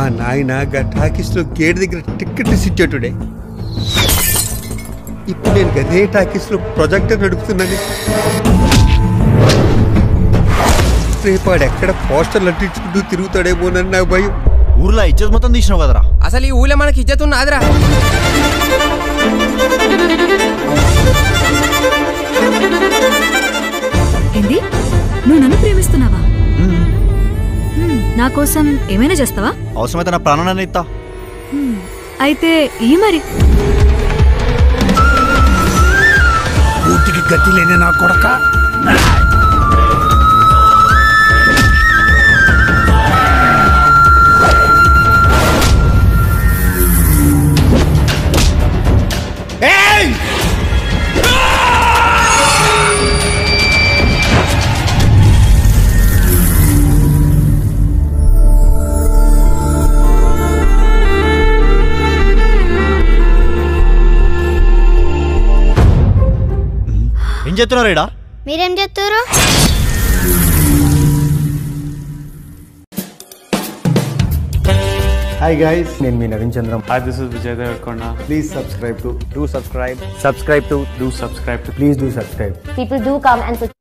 మా నాయన గా టాకీస్లో గేట్ దగ్గర టికెట్ ఇచ్చేటుడే ఇప్పుడు నేను గదే టాకీస్లో ప్రొజెక్టర్ నడుపుతున్నాను రేపు వాడు ఎక్కడ పోస్టర్లు అంటించుకుంటూ తిరుగుతాడేమోనని నాకు భయం ఊర్లో ఇజ్జత్ మొత్తం తీసినావు కదరా అసలు ఈ ఊళ్ళో మనకి ఇజ్జత్ ఉన్నదిరా ఏంది నువ్వు నన్ను ప్రేమిస్తున్నావా హ్మ్, నా కోసం ఏమైనా చేస్తావా అవసరమైతే నా ప్రాణాన్ని ఇస్తా హ్మ్, అయితే ఈ మరి పూర్తికి గతి లేని నా కొడక ఏం చెప్తున్నారు ఇడా మీరేం చెప్తారు హాయ్ గైస్ నేను మీ Naveen Chandram Hi, this is Vijay Devarkonda. Please subscribe to do subscribe subscribe to Do subscribe to please do subscribe People do come and support